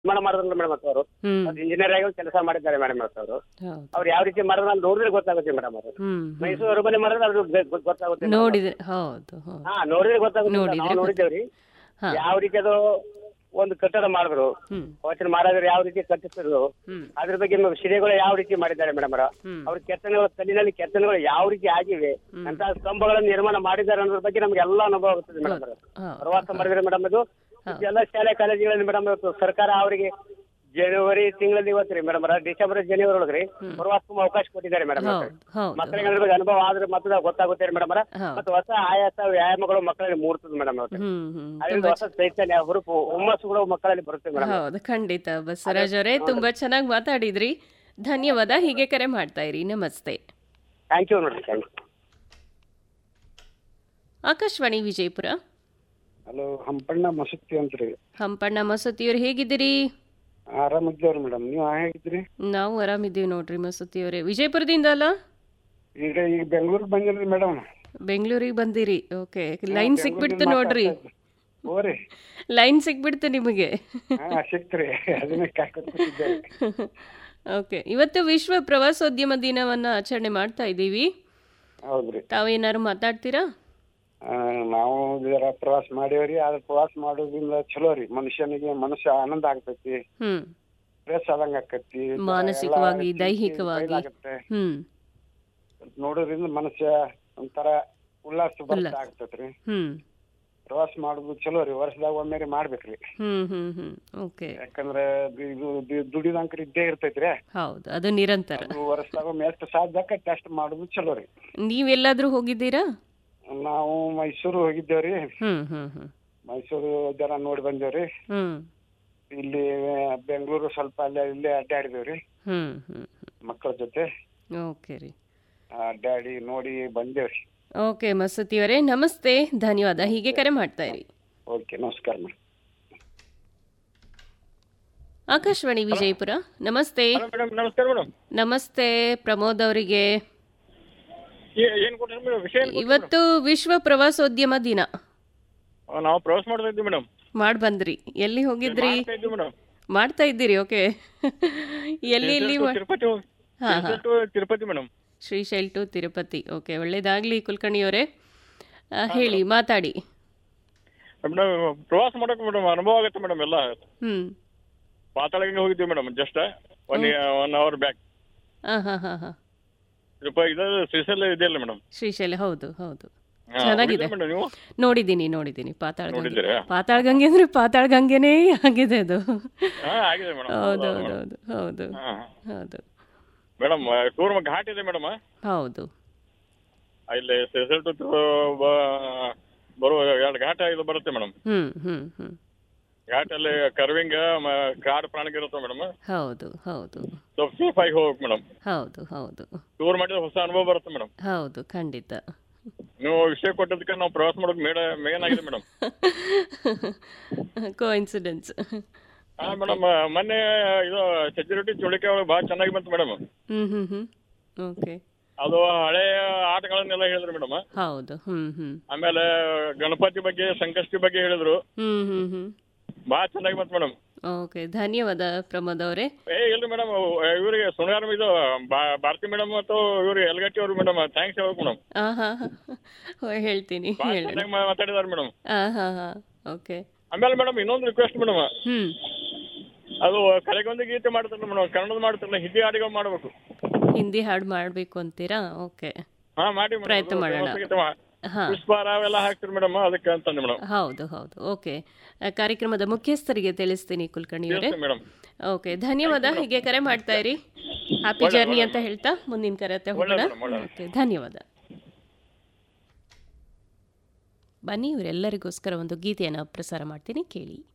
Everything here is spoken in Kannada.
ನಿರ್ಮಾಣ ಮಾಡಿದ್ರಲ್ಲ ಮೇಡಮ್ ಅವರು ಹ್ಮ್ ಇಂಜಿನಿಯರ್ ಆಗಿ ಕೆಲಸ ಮಾಡಿದ್ದಾರೆ ಮೇಡಮ್ ಅವರು ಹೌದು ಅವ್ರು ಯಾವ ರೀತಿ ಮಾಡಿದ್ರೆ ಅಲ್ಲಿ ನೋಡಿದ್ರೆ ಗೊತ್ತಾಗುತ್ತೆ ಮೇಡಮ್ ಅವರು ಹ್ಮ್ ಹ್ಮ್. ಮೈಸೂರು ಅರಮನೆ ಮಾಡಿದ್ರೆ ಅದು ಗೊ- ಗೊ- ಗೊತ್ತಾಗುತ್ತೆ madam. ನೋಡಿದ್ರೆ ಹೌದು ಹೌದು ಹಾ ನೋಡಿದ್ರೆ ಗೊತ್ತಾಗುತ್ತೆ ನೋಡಿದ್ರೆ ನಾವು ನೋಡಿದ್ದೇವ್ರಿ ಹಾ ಯಾವ ರೀತಿ ಅದು ಒಂದು ಕಟ್ಟಡ ಮಾಡಿದ್ರು ಹ್ಮ್ ವಚನ ಮಹಾರಾಜರು ಯಾವ ರೀತಿ ಕಟ್ಟಿಸಿದ್ರು ಹ್ಮ್ ಅದ್ರ ಬಗ್ಗೆ ಮ- ಶಿಲೆಗಳು ಯಾವ ರೀತಿ ಮಾಡಿದ್ದಾರೆ ಮೇಡಮ್ ಅವರ ಹ್ಮ್ ಅವ್ರ ಕೆತ್ತನೆಗಳು ಕಲ್ಲಿನಲ್ಲಿ ಕೆತ್ತನೆಗಳು ಯಾವ ರೀತಿ ಆಗಿವೆ ಹ್ಮ್. ಅಂತ ಸ್ತಂಭಗಳನ್ನು ನಿರ್ಮಾಣ ಮಾಡಿದ್ದಾರೆ ಅನ್ನೋದ್ರ ಬಗ್ಗೆ ನಮ್ಗೆ ಎಲ್ಲ ಅನುಭವ ಆಗುತ್ತದೆ ಮೇಡಮ್ ಅವರ ಹೌದು ಪ್ರವಾಸ ಮಾಡಿದ್ರೆ ಮೇಡಮ್ ಅದು ಎಲ್ಲ ಶಾಲೆ ಕಾಲೇಜುಗಳಲ್ಲಿ ಮೇಡಮ್ ಸರ್ಕಾರ ಅವರಿಗೆ ಜನವರಿ ತಿಂಗಳಲ್ಲಿ ಇವತ್ತು ರೀ ಮೇಡಮ್ ಡಿಸೆಂಬರ್ ಜನವರಿ ಒಳಗ್ರಿ ಪ್ರವಾಸಕ್ಕೂ ಅವಕಾಶ ಕೊಟ್ಟಿದ್ದಾರೆ ಮೇಡಮ್ ಹೌದು ಹೌದು ಮಕ್ಕಳಿಗೆ ಅದ್ರ ಬಗ್ಗೆ ಅನುಭವ ಆದ್ರೆ ಮತ್ತೆ ಗೊತ್ತಾಗುತ್ತೆ ರೀ ಮೇಡಮ್ ಹೌದು ಮತ್ತೆ ಹೊಸ ಆಯಾಸ ವ್ಯಾಯಾಮಗಳು ಮಕ್ಕಳಿಗೆ ಮೂಡ್ತದೆ ಮೇಡಮ್ ಅವ್ರಿಗೆ ಹ್ಮ್ ಹ್ಮ್ ಅದರಿಂದ ಹೊಸ ಚೈತನ್ಯ ಹುರುಪು ಹುಮ್ಮಸ್ಸುಗಳು ಮಕ್ಕಳಲ್ಲಿ ಬರುತ್ತೆ ಮೇಡಮ್ ಹೌದು ಖಂಡಿತ ಬಸವರಾಜ್ ಅವರೇ ತುಂಬಾ ಚೆನ್ನಾಗಿ ಮಾತಾಡಿದ್ರಿ ಧನ್ಯವಾದ ಹೀಗೆ ಕರೆ ಮಾಡ್ತಾ ಇರಿ ನಮಸ್ತೆ ಥ್ಯಾಂಕ್ ಯು ನೋಡ್ರಿ thank you Akashvani Vijayapura hello Hampanna Masuti ಅಂತ್ರಿ ಹಂಪಣ್ಣ ಮಸೂತಿಯವ್ರು ಹೇಗಿದ್ದೀರಿ ಆರಾಮಿದ್ದೇವ್ರಿ ಮೇಡಮ್ ನೀವು ಹೇಗಿದ್ರಿ ನಾವು ಆರಾಮಿದ್ದೀವಿ ನೋಡ್ರಿ ಮಸೂತಿಯವರೇ ವಿಜಯಪುರದಿಂದ ಅಲ್ಲ ಈಗ ಈಗ ಬೆಂಗಳೂರಿಗೆ ಬಂದಿರಿ ಮೇಡಮ್ ಬೆಂಗಳೂರಿಗೆ ಬಂದಿರಿ ಓಕೆ ಲೈನ್ ಸಿಕ್ಬಿಡ್ತು ನೋಡ್ರಿ ಓರಿ ಲೈನ್ ಸಿಕ್ಬಿಡ್ತು ನಿಮಗೆ ಹಾ ಸಿಕ್ತ್ರಿ ಅದನ್ನೇ ಕಾಕೊತ್ತಿದ್ದೆ ಓಕೆ ಇವತ್ತು ವಿಶ್ವ ಪ್ರವಾಸೋದ್ಯಮ ದಿನವನ್ನ ಆಚರಣೆ ಮಾಡ್ತಾ ಇದ್ದೀವಿ ಹೌದ್ರಿ ತಾವೇನಾದ್ರು ಮಾತಾಡ್ತೀರಾ ಆ, ನಾವು ಜರ ಪ್ರವಾಸ ಮಾಡೇವ್ರಿ ಆದ್ರೆ ಪ್ರವಾಸ ಮಾಡೋದ್ರಿಂದ ಚಲೋ ರೀ ಮನುಷ್ಯನಿಗೆ ಮನುಷ್ಯ ಆನಂದ ಆಗ್ತೈತಿ ಹ್ಮ್ ಫ್ರೆಶ್ ಆದಂಗ ಆಕತಿ ಮಾನಸಿಕವಾಗಿ, ದೈಹಿಕವಾಗಿ. ಆಗತ್ತೆ ಹ್ಮ್ ನೋಡೋದ್ರಿಂದ ಮನುಷ್ಯ ಒಂಥರ ಉಲ್ಲಾಸ ಬರ್ತಾ ಉಲ್ಲಾಸ. ಆಗ್ತೈತ್ರಿ ಹ್ಮ್ ಪ್ರವಾಸ ಮಾಡೋದು ಚಲೋ ರೀ ವರ್ಷದಾಗ ಒಮ್ಮೆ ಮಾಡ್ಬೇಕ್ರಿ ಹ್ಮ್ ಹ್ಮ್ ಹ್ಮ್ ಓಕೆ ಯಾಕಂದ್ರೆ ಇದು ಇದು ದುಡಿದಂಕ್ರ ಇದ್ದೇ ಇರ್ತೈತ್ರಿ ಹೌದು ಅದು ನಿರಂತರ ಅದು ವರ್ಷದಾಗ ಒಮ್ಮೆ ಎಷ್ಟು ಸಾಧ್ಯ ಟೆಸ್ಟ್ ಮಾಡೋದು ಚಲೋ ರೀ ನೀವೆಲ್ಲಾದ್ರೂ ಹೋಗಿದ್ದೀರಾ ನಾವು ಮೈಸೂರು ಹೋಗಿದ್ದೇವ್ರಿ ಹ್ಮ್ ಹ್ಮ್ ಹ್ಮ್ ಮೈಸೂರು ಜನ ನೋಡಿ ಬಂದೇವ್ರಿ ಹ್ಮ್ ಇಲ್ಲಿ ಬೆಂಗಳೂರು ಸ್ವಲ್ಪ ಅಲ್ಲೇ ಇಲ್ಲೇ ಅಡ್ಡಾಡಿದೇವ್ರಿ ಹ್ಮ್ ಹ್ಮ್ ಮಕ್ಕಳ ಜೊತೆ ಓಕೆ ರೀ ಅಡ್ಡಾಡಿ ನೋಡಿ ಬಂದೇವ್ರಿ ಓಕೆ ಮಸೂತಿಯವರೇ ನಮಸ್ತೆ ಧನ್ಯವಾದ ಹೀಗೆ ಕರೆ ಮಾಡ್ತಾ ಇರಿ ಓಕೆ ನಮಸ್ಕಾರ ಮೇಡಮ್ ಆಕಾಶವಾಣಿ ವಿಜಯಪುರ ನಮಸ್ತೆ ಮೇಡಮ್ ನಮಸ್ಕಾರ ಮೇಡಮ್ ನಮಸ್ತೆ ಪ್ರಮೋದ್ ಅವರಿಗೆ ಏನ್ ಕೊಟ್ರಿ ಮೇಡಮ್ ವಿಷಯ ಏನ್ ಕೊಟ್ರಿ ಇವತ್ತು ವಿಶ್ವ ಪ್ರವಾಸೋದ್ಯಮ ದಿನ madam? ನಾವು ಪ್ರವಾಸ ಮಾಡ್ತಾ ಇದ್ವಿ ಮೇಡಮ್ ಮಾಡ್ ಬಂದ್ರಿ ಎಲ್ಲಿ ಹೋಗಿದ್ರಿ ಮಾಡ್ತಾ ಇದ್ವಿ ಮೇಡಮ್ ಮಾಡ್ತಾ ಇದ್ದೀರಿ ಓಕೆ ಎಲ್ಲಿ ಎಲ್ಲಿ ಮಾ- ತಿರುಪತಿ ಹೋಗಿ ಹಾ ಹಾ Tirupati madam Srishail to Tirupati okay ಒಳ್ಳೇದಾಗ್ಲಿ ಕುಲಕರ್ಣಿಯವರೇ ಆ, ಹೇಳಿ ಮಾತಾಡಿ ಮೇಡಮ್ ಪ್ರವಾಸ ಮಾಡಕ್ ಮೇಡಮ್ ಅನುಭವ ಆಗುತ್ತೆ ಮೇಡಮ್ ಎಲ್ಲ ಹ್ಮ್ ಪಾತಾಳಗಂಗೆ ಹೋಗಿದ್ವಿ madam just one one hour back ಹಾ ಹಾ ಹಾ ಹಾ ತಿರುಪತಿ ಇದು ಶ್ರೀಶೈಲ ಇದೆಯಲ್ಲ ಮೇಡಮ್ ಶ್ರೀಶೈಲ ಹೌದು ಹೌದು ಚೆನ್ನಾಗಿದೆ. ಮೇಡಮ್ ನೀವು ನೋಡಿದ್ದೀನಿ ನೋಡಿದ್ದೀನಿ ಪಾತಾಳ ಗಂಗೆ ನೋಡಿದ್ದೀರಾ ಪಾತಾಳ ಗಂಗೆ ಅಂದ್ರೆ ಪಾತಾಳ ಗಂಗೆನೇ ಆಗಿದೆ ಅದು ಹಾ ಆಗಿದೆ ಮೇಡಮ್ ಹೌದು ಹೌದು ಹೌದು ಹೌದು ಹೌದು ಮೇಡಮ್ ಟೂರ್ ಘಾಟ್ ಇದೆ ಮೇಡಮ್ ಹೌದು ಇಲ್ಲಿ ಶ್ರೀಶೈಲ ಟು ಬರುವ ಎರಡು ಘಾಟ ಇದು ಬರುತ್ತೆ ಮೇಡಮ್ ಹ್ಮ್ ಹ್ಮ್ ಹ್ಮ್ ಘಾಟಲ್ಲಿ ಕರ್ವಿಂಗ್ ಕಾಡು ಪ್ರಾಣಿಗೆ ಇರುತ್ತೆ ಮೇಡಮ್ ಹೌದು ಹೌದು ಸ್ವಲ್ಪ ಸೇಫ್ ಆಗಿ ಹೋಗ್ಬೇಕು ಮೇಡಮ್ ಹೌದು ಹೌದು ಟೂರ್ ಮಾಡಿದ್ರೆ ಹೊಸ ಅನುಭವ ಬರುತ್ತೆ ಮೇಡಮ್ ಹೌದು ಖಂಡಿತ ನೀವು ವಿಷಯ ಕೊಟ್ಟದಕ್ಕೆ ನಾವು ಪ್ರವಾಸ ಮಾಡೋದು ಮೇಡ ಮೇನ್ ಆಗಿದೆ ಮೇಡಮ್ ಕೋಇನ್ಸಿಡೆನ್ಸ್ ಹಾ ಮೇಡಮ್ ಮೊನ್ನೆ ಇದು ಸೆಕ್ಯೂರಿಟಿ ಚುಳಿಕೆ ಒಳಗೆ ಭಾಳ ಚೆನ್ನಾಗಿ ಬಂತು ಮೇಡಮ್ ಹ್ಮ್ ಹ್ಮ್ ಹ್ಮ್ ಓಕೆ ಅದು ಹಳೆಯ ಆಟಗಳನ್ನೆಲ್ಲ ಹೇಳಿದ್ರು ಮೇಡಮ್ ಹೌದು ಹ್ಮ್ ಹ್ಮ್ ಆಮೇಲೆ ಗಣಪತಿ ಬಗ್ಗೆ ಸಂಕಷ್ಟಿ ಬಗ್ಗೆ ಹೇಳಿದ್ರು ಹ್ಮ್ ಹ್ಮ್ ಹ್ಮ್ ಭಾಳ ಚೆನ್ನಾಗಿ ಬಂತು ಮೇಡಮ್ ಓಕೆ ಧನ್ಯವಾದ ಪ್ರಮೋದ್ ಅವರೇ ಏ ಇಲ್ರಿ ಮೇಡಮ್ ಇವರಿಗೆ ಸುಣಗಾರ ಇದು ಬಾ- ಭಾರತಿ ಮೇಡಮ್ ಮತ್ತು ಇವ್ರು ಎಲ್ಗಟ್ಟಿ ಅವರು ಮೇಡಮ್ ಥ್ಯಾಂಕ್ಸ್ ಹೇಳ್ಬೇಕು ಮೇಡಮ್ ಆ ಹಾ ಹಾ ಹೇಳ್ತೀನಿ ಭಾಳ ಹೇಳಿ ಚೆನ್ನಾಗಿ ಮಾತಾಡಿದಾರೆ ಮೇಡಮ್ ಆ ಹಾ ಹಾ ಓಕೆ ಆಮೇಲೆ ಮೇಡಮ್ ಇನ್ನೊಂದು ರಿಕ್ವೆಸ್ಟ್ ಮೇಡಮ್ ಹ್ಮ್ ಅದು ಕಲೆಗೊಂದು ಗೀತೆ ಮಾಡ್ತಾರಲ್ಲ ಮೇಡಮ್ ಕನ್ನಡದ ಮಾಡ್ತಾರಲ್ಲ ಹಿಂದಿ ಹಾಡುಗಳು ಮಾಡಬೇಕು ಹಿಂದಿ ಹಾಡು ಮಾಡಬೇಕು ಅಂತೀರಾ ಓಕೆ ಹಾ ಮಾಡಿ madam. ಪ್ರಯತ್ನ ಅದು ಮಾಡೋಣ. ಗೀತೆ ಮಾ- ಹಾ ಪುಷ್ಪ ರಾವೆಲ್ಲ ಹಾಕ್ತೀರಿ ಮೇಡಮ್ ಅದಕ್ಕೆ ಅಂತಂದೆ ಮೇಡಮ್ ಹೌದು ಹೌದು ಓಕೆ ಆ, ಕಾರ್ಯಕ್ರಮದ ಮುಖ್ಯಸ್ಥರಿಗೆ ತಿಳಿಸ್ತೀನಿ ಕುಲಕರ್ಣಿಯವರೇ ಮೇಡಮ್ ಓಕೆ ಧನ್ಯವಾದ ಹೀಗೆ ಕರೆ ಮಾಡ್ತಾ ಇರಿ ಹ್ಯಾಪಿ ಜರ್ನಿ ಅಂತ ಹೇಳ್ತಾ ಮುಂದಿನ ಕರೆ ಹತ್ರ ಹೋಗೋಣ ಒಳ್ಳೆದು madam, ಒಳ್ಳೆದು. ಓಕೆ ಧನ್ಯವಾದ ಬನ್ನಿ ಇವರೆಲ್ಲರಿಗೋಸ್ಕರ ಒಂದು ಗೀತೆಯನ್ನು ಪ್ರಸಾರ ಮಾಡ್ತೀನಿ ಕೇಳಿ